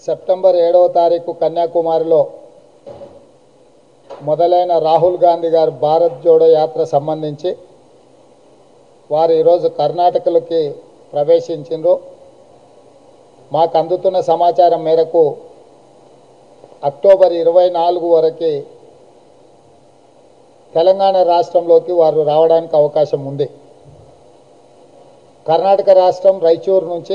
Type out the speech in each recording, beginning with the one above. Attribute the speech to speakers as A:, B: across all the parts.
A: September ఏడవ తారీఖు కన్యాకుమారిలో మొదలైన రాహుల్ గాంధీ గారి భారత్ జోడో యాత్ర సంబంధించి వారు ఈరోజు కర్ణాటకలోకి ప్రవేశించిండ్రు మాకు అందుతున్న సమాచారం మేరకు అక్టోబర్ ఇరవై నాలుగు వరకు తెలంగాణ రాష్ట్రంలోకి వారు రావడానికి అవకాశం ఉంది కర్ణాటక రాష్ట్రం రైచూరు నుంచి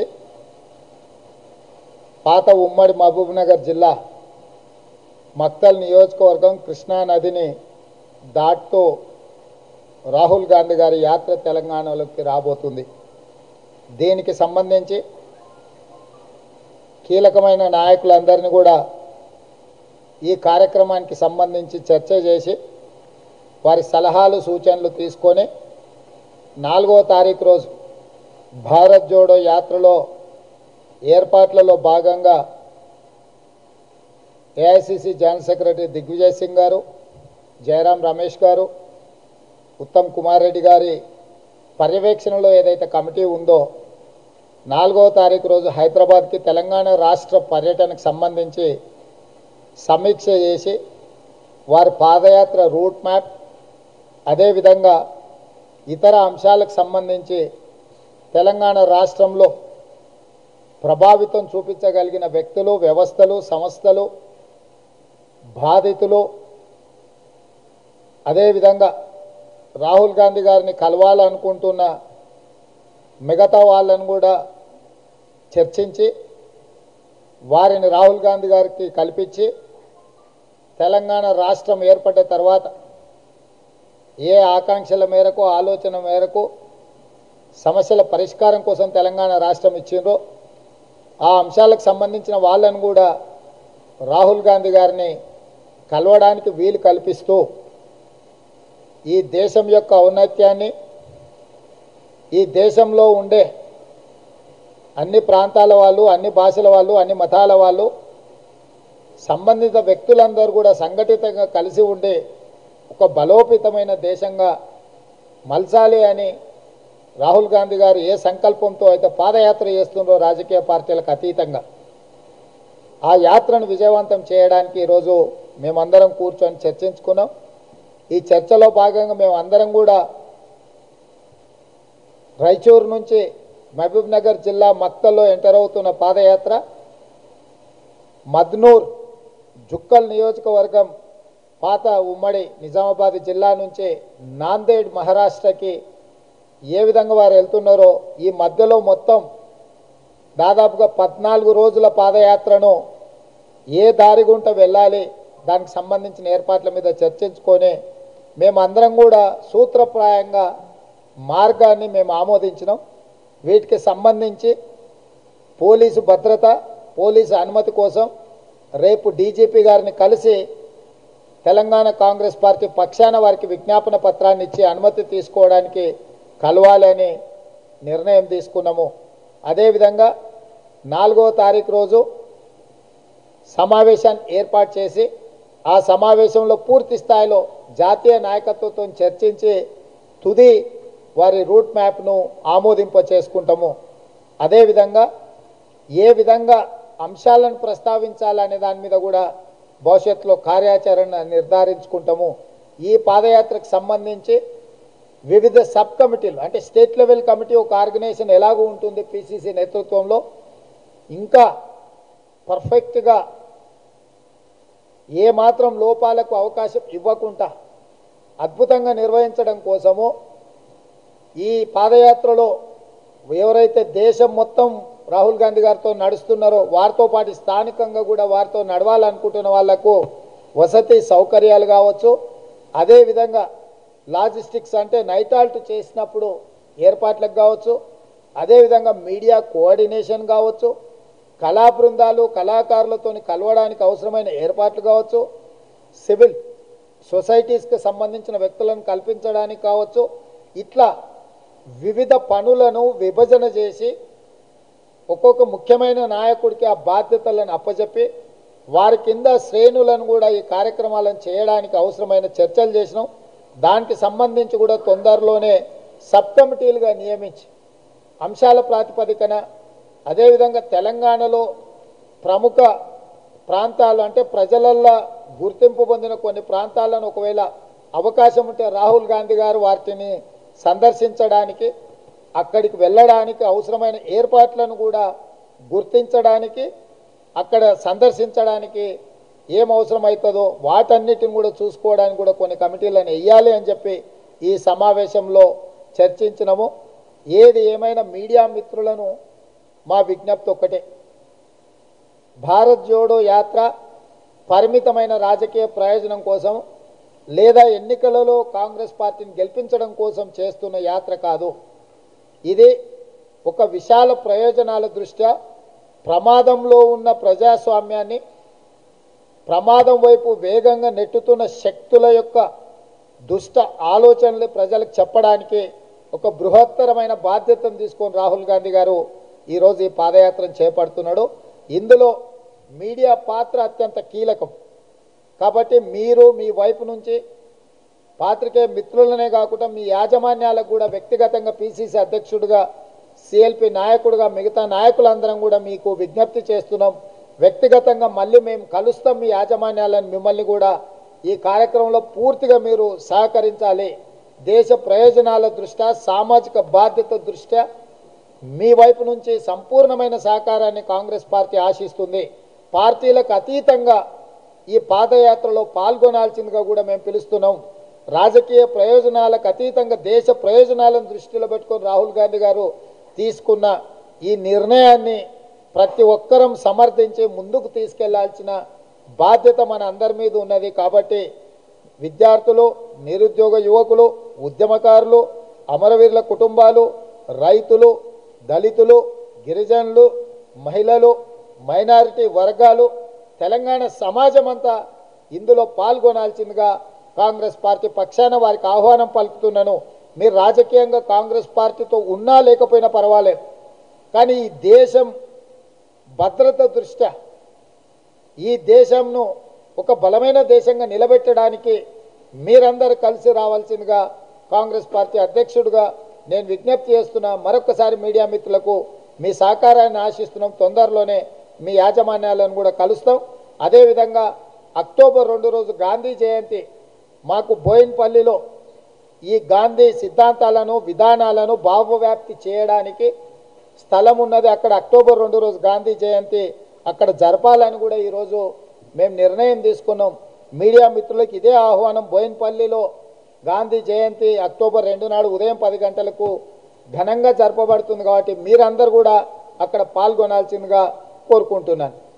A: పాత ఉమ్మడి మహబూబ్నగర్ జిల్లా మక్తల్ నియోజకవర్గం కృష్ణా నదిని దాటుతూ రాహుల్ గాంధీ గారి యాత్ర తెలంగాణలోకి రాబోతుంది దీనికి సంబంధించి కీలకమైన నాయకులందరినీ కూడా ఈ కార్యక్రమానికి సంబంధించి చర్చ చేసి వారి సలహాలు సూచనలు తీసుకొని నాలుగో తారీఖు రోజు భారత్ జోడో యాత్రలో ఏర్పాట్లలో భాగంగా AICC general secretary Digvijaya Singh గారు జయరాం రమేష్ గారు ఉత్తమ్ కుమార్ రెడ్డి గారి పర్యవేక్షణలో ఏదైతే కమిటీ ఉందో నాలుగో తారీఖు రోజు హైదరాబాద్కి తెలంగాణ రాష్ట్ర పర్యటనకు సంబంధించి సమీక్ష చేసి వారి పాదయాత్ర రూట్ మ్యాప్ అదేవిధంగా ఇతర అంశాలకు సంబంధించి తెలంగాణ రాష్ట్రంలో ప్రభావితం చూపించగలిగిన వ్యక్తులు వ్యవస్థలు సంస్థలు బాధితులు అదేవిధంగా రాహుల్ గాంధీ గారిని కలవాలనుకుంటున్న మిగతా వాళ్ళను కూడా చర్చించి వారిని రాహుల్ గాంధీ గారికి కల్పించి తెలంగాణ రాష్ట్రం ఏర్పడ్డ తర్వాత ఏ ఆకాంక్షల మేరకు ఆలోచన మేరకు సమస్యల పరిష్కారం కోసం తెలంగాణ రాష్ట్రం ఇచ్చిండ్రో ఆ అంశాలకు సంబంధించిన వాళ్ళను కూడా రాహుల్ గాంధీ గారిని కలవడానికి వీలు కల్పిస్తూ ఈ దేశం యొక్క ఔన్నత్యాన్ని ఈ దేశంలో ఉండే అన్ని ప్రాంతాల వాళ్ళు అన్ని భాషల వాళ్ళు అన్ని మతాల వాళ్ళు సంబంధిత వ్యక్తులందరూ కూడా సంఘటితంగా కలిసి ఉండే ఒక బలోపేతమైన దేశంగా మలసాలి అని రాహుల్ గాంధీ గారు ఏ సంకల్పంతో అయితే పాదయాత్ర చేస్తుండో రాజకీయ పార్టీలకు అతీతంగా ఆ యాత్రను విజయవంతం చేయడానికి ఈరోజు మేమందరం కూర్చొని చర్చించుకున్నాం ఈ చర్చలో భాగంగా మేము అందరం కూడా రైచూరు నుంచి మహబూబ్ నగర్ జిల్లా మక్తల్లో ఎంటర్ అవుతున్న పాదయాత్ర మద్నూర్ జుక్కల్ నియోజకవర్గం పాత ఉమ్మడి నిజామాబాద్ జిల్లా నుంచి నాందేడ్ మహారాష్ట్రకి ఏ విధంగా వారు వెళ్తున్నారో ఈ మధ్యలో మొత్తం దాదాపుగా పద్నాలుగు రోజుల పాదయాత్రను ఏ దారి గుంట వెళ్ళాలి దానికి సంబంధించిన ఏర్పాట్ల మీద చర్చించుకొని మేమందరం కూడా సూత్రప్రాయంగా మార్గాన్ని మేము ఆమోదించినాం వీటికి సంబంధించి పోలీసు భద్రత పోలీసు అనుమతి కోసం రేపు డీజీపీ గారిని కలిసి తెలంగాణ కాంగ్రెస్ పార్టీ పక్షాన వారికి విజ్ఞాపన పత్రాన్ని ఇచ్చి అనుమతి తీసుకోవడానికి కలవాలని నిర్ణయం తీసుకున్నాము అదేవిధంగా నాలుగవ తారీఖు రోజు సమావేశాన్ని ఏర్పాటు చేసి ఆ సమావేశంలో పూర్తి స్థాయిలో జాతీయ నాయకత్వంతో చర్చించి తుది వారి రూట్ మ్యాప్ను ఆమోదింప చేసుకుంటాము అదేవిధంగా ఏ విధంగా అంశాలను ప్రస్తావించాలనే దాని మీద కూడా భవిష్యత్తులో కార్యాచరణ నిర్ధారించుకుంటాము ఈ పాదయాత్రకు సంబంధించి వివిధ సబ్ కమిటీలు అంటే స్టేట్ లెవెల్ కమిటీ ఒక ఆర్గనైజేషన్ ఎలాగూ ఉంటుంది పిసిసి నేతృత్వంలో ఇంకా పర్ఫెక్ట్గా ఏ మాత్రం లోపాలకు అవకాశం ఇవ్వకుండా అద్భుతంగా నిర్వహించడం కోసము ఈ పాదయాత్రలో ఎవరైతే దేశం మొత్తం రాహుల్ గాంధీ గారితో నడుస్తున్నారో వారితో పాటు స్థానికంగా కూడా వారితో నడవాలనుకుంటున్న వాళ్లకు వసతి సౌకర్యాలు కావచ్చు అదేవిధంగా లాజిస్టిక్స్ అంటే నైట్ ఆల్ట్ చేసినప్పుడు ఏర్పాట్లకు కావచ్చు అదేవిధంగా మీడియా కోఆర్డినేషన్ కావచ్చు కళా బృందాలు కళాకారులతో కలవడానికి అవసరమైన ఏర్పాట్లు కావచ్చు సివిల్ సొసైటీస్కి సంబంధించిన వ్యక్తులను కల్పించడానికి కావచ్చు ఇట్లా వివిధ పనులను విభజన చేసి ఒక్కొక్క ముఖ్యమైన నాయకుడికి ఆ బాధ్యతలను అప్పచెప్పి వారి కింద శ్రేణులను కూడా ఈ కార్యక్రమాలను చేయడానికి అవసరమైన చర్చలు చేసినాం దానికి సంబంధించి కూడా తొందరలోనే సబ్ కమిటీలుగా నియమించి అంశాల ప్రాతిపదికన అదేవిధంగా తెలంగాణలో ప్రముఖ ప్రాంతాలు అంటే ప్రజలల్లో గుర్తింపు పొందిన కొన్ని ప్రాంతాలను ఒకవేళ అవకాశం ఉంటే రాహుల్ గాంధీ గారు వాటిని సందర్శించడానికి అక్కడికి వెళ్ళడానికి అవసరమైన ఏర్పాట్లను కూడా గుర్తించడానికి అక్కడ సందర్శించడానికి ఏం అవసరమవుతుందో వాటన్నిటిని కూడా చూసుకోవడానికి కూడా కొన్ని కమిటీలను వేయాలి అని చెప్పి ఈ సమావేశంలో చర్చించినము ఏది ఏమైనా మీడియా మిత్రులను మా విజ్ఞప్తి ఒక్కటే భారత్ జోడో యాత్ర పరిమితమైన రాజకీయ ప్రయోజనం కోసం లేదా ఎన్నికలలో కాంగ్రెస్ పార్టీని గెలిపించడం కోసం చేస్తున్న యాత్ర కాదు ఇది ఒక విశాల ప్రయోజనాల దృష్ట్యా ప్రమాదంలో ఉన్న ప్రజాస్వామ్యాన్ని ప్రమాదం వైపు వేగంగా నెట్టుతున్న శక్తుల యొక్క దుష్ట ఆలోచనలు ప్రజలకు చెప్పడానికి ఒక బృహత్తరమైన బాధ్యతను తీసుకొని రాహుల్ గాంధీ గారు ఈరోజు ఈ పాదయాత్రను చేపడుతున్నాడు ఇందులో మీడియా పాత్ర అత్యంత కీలకం కాబట్టి మీరు మీ వైపు నుంచి పాత్రికేయ మిత్రులనే కాకుండా మీ యాజమాన్యాలకు కూడా వ్యక్తిగతంగా పిసిసి అధ్యక్షుడిగా సిఎల్పి నాయకుడిగా మిగతా నాయకులందరం కూడా మీకు విజ్ఞప్తి చేస్తున్నాం వ్యక్తిగతంగా మళ్ళీ మేము కలుస్తాం మీ యాజమాన్యాలను మిమ్మల్ని కూడా ఈ కార్యక్రమంలో పూర్తిగా మీరు సహకరించాలి దేశ ప్రయోజనాల దృష్ట్యా సామాజిక బాధ్యత దృష్ట్యా మీ వైపు నుంచి సంపూర్ణమైన సహకారాన్ని కాంగ్రెస్ పార్టీ ఆశిస్తుంది పార్టీలకు అతీతంగా ఈ పాదయాత్రలో పాల్గొనాల్సిందిగా కూడా మేము పిలుస్తున్నాం రాజకీయ ప్రయోజనాలకు అతీతంగా దేశ ప్రయోజనాలను దృష్టిలో పెట్టుకొని రాహుల్ గాంధీ గారు తీసుకున్న ఈ నిర్ణయాన్ని ప్రతి ఒక్కరం సమర్థించి ముందుకు తీసుకెళ్లాల్సిన బాధ్యత మన అందరి మీద ఉన్నది కాబట్టి విద్యార్థులు నిరుద్యోగ యువకులు ఉద్యమకారులు అమరవీరుల కుటుంబాలు రైతులు దళితులు గిరిజనులు మహిళలు మైనారిటీ వర్గాలు తెలంగాణ సమాజం అంతా ఇందులో పాల్గొనాల్సిందిగా కాంగ్రెస్ పార్టీ పక్షాన వారికి ఆహ్వానం పలుకుతున్నాను మీరు రాజకీయంగా కాంగ్రెస్ పార్టీతో ఉన్నా లేకపోయినా పర్వాలేదు కానీ ఈ దేశం భద్రత దృష్ట్యా ఈ దేశంను ఒక బలమైన దేశంగా నిలబెట్టడానికి మీరందరూ కలిసి రావాల్సిందిగా కాంగ్రెస్ పార్టీ అధ్యక్షుడిగా నేను విజ్ఞప్తి చేస్తున్నా మరొకసారి మీడియా మిత్రులకు మీ సహకారాన్ని ఆశిస్తున్నాం తొందరలోనే మీ యాజమాన్యాలను కూడా కలుస్తాం అదేవిధంగా అక్టోబర్ రెండు రోజు గాంధీ జయంతి మాకు బోయిన్పల్లిలో ఈ గాంధీ సిద్ధాంతాలను విధానాలను భావవ్యాప్తి చేయడానికి స్థలం ఉన్నది అక్కడ అక్టోబర్ రెండు రోజు గాంధీ జయంతి అక్కడ జరపాలని కూడా ఈరోజు మేము నిర్ణయం తీసుకున్నాం మీడియా మిత్రులకు ఇదే ఆహ్వానం బోయిన్పల్లిలో గాంధీ జయంతి అక్టోబర్ రెండు నాడు ఉదయం పది గంటలకు ఘనంగా జరపబడుతుంది కాబట్టి మీరందరూ కూడా అక్కడ పాల్గొనాల్సిందిగా కోరుకుంటున్నాను